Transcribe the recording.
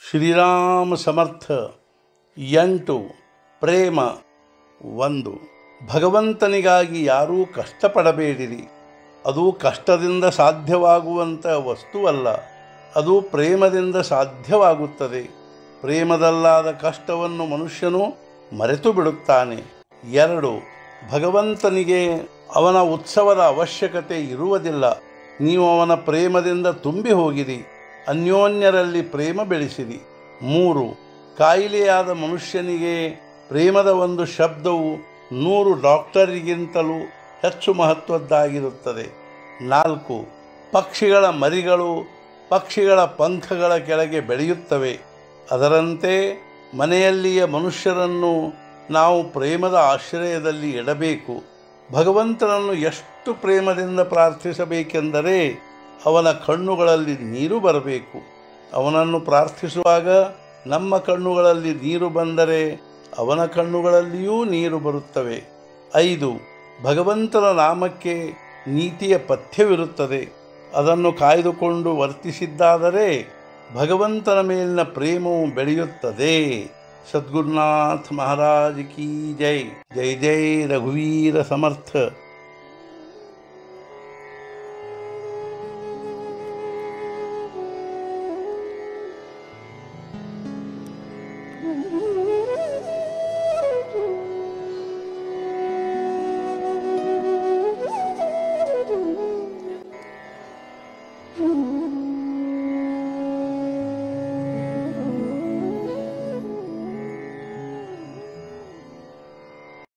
ಶ್ರೀರಾಮ ಸಮರ್ಥ ಎಂಟು ಪ್ರೇಮ ಒಂದು ಭಗವಂತನಿಗಾಗಿ ಯಾರೂ ಕಷ್ಟಪಡಬೇಡಿರಿ ಅದು ಕಷ್ಟದಿಂದ ಸಾಧ್ಯವಾಗುವಂಥ ವಸ್ತುವಲ್ಲ ಅದು ಪ್ರೇಮದಿಂದ ಸಾಧ್ಯವಾಗುತ್ತದೆ ಪ್ರೇಮದಲ್ಲಾದ ಕಷ್ಟವನ್ನು ಮನುಷ್ಯನು ಮರೆತು ಬಿಡುತ್ತಾನೆ ಎರಡು ಭಗವಂತನಿಗೆ ಅವನ ಉತ್ಸವದ ಅವಶ್ಯಕತೆ ಇರುವುದಿಲ್ಲ ನೀವು ಅವನ ಪ್ರೇಮದಿಂದ ತುಂಬಿ ಹೋಗಿರಿ ಅನ್ಯೋನ್ಯರಲ್ಲಿ ಪ್ರೇಮ ಬೆಳೆಸಿರಿ ಮೂರು ಕಾಯಿಲೆಯಾದ ಮನುಷ್ಯನಿಗೆ ಪ್ರೇಮದ ಒಂದು ಶಬ್ದವು ನೂರು ಡಾಕ್ಟರಿಗಿಂತಲೂ ಹೆಚ್ಚು ಮಹತ್ವದ್ದಾಗಿರುತ್ತದೆ ನಾಲ್ಕು ಪಕ್ಷಿಗಳ ಮರಿಗಳು ಪಕ್ಷಿಗಳ ಪಂಖಗಳ ಕೆಳಗೆ ಬೆಳೆಯುತ್ತವೆ ಅದರಂತೆ ಮನೆಯಲ್ಲಿಯ ಮನುಷ್ಯರನ್ನು ನಾವು ಪ್ರೇಮದ ಆಶ್ರಯದಲ್ಲಿ ಇಡಬೇಕು ಭಗವಂತನನ್ನು ಎಷ್ಟು ಪ್ರೇಮದಿಂದ ಪ್ರಾರ್ಥಿಸಬೇಕೆಂದರೆ ಅವನ ಕಣ್ಣುಗಳಲ್ಲಿ ನೀರು ಬರಬೇಕು ಅವನನ್ನು ಪ್ರಾರ್ಥಿಸುವಾಗ ನಮ್ಮ ಕಣ್ಣುಗಳಲ್ಲಿ ನೀರು ಬಂದರೆ ಅವನ ಕಣ್ಣುಗಳಲ್ಲಿಯೂ ನೀರು ಬರುತ್ತವೆ ಐದು ಭಗವಂತನ ನಾಮಕ್ಕೆ ನೀತಿಯ ಪಥ್ಯವಿರುತ್ತದೆ ಅದನ್ನು ಕಾಯ್ದುಕೊಂಡು ವರ್ತಿಸಿದ್ದಾದರೆ ಭಗವಂತನ ಮೇಲಿನ ಪ್ರೇಮವು ಬೆಳೆಯುತ್ತದೆ ಸದ್ಗುರುನಾಥ ಮಹಾರಾಜ್ ಕಿ ಜೈ ಜೈ ಜೈ ರಘುವೀರ ಸಮರ್ಥ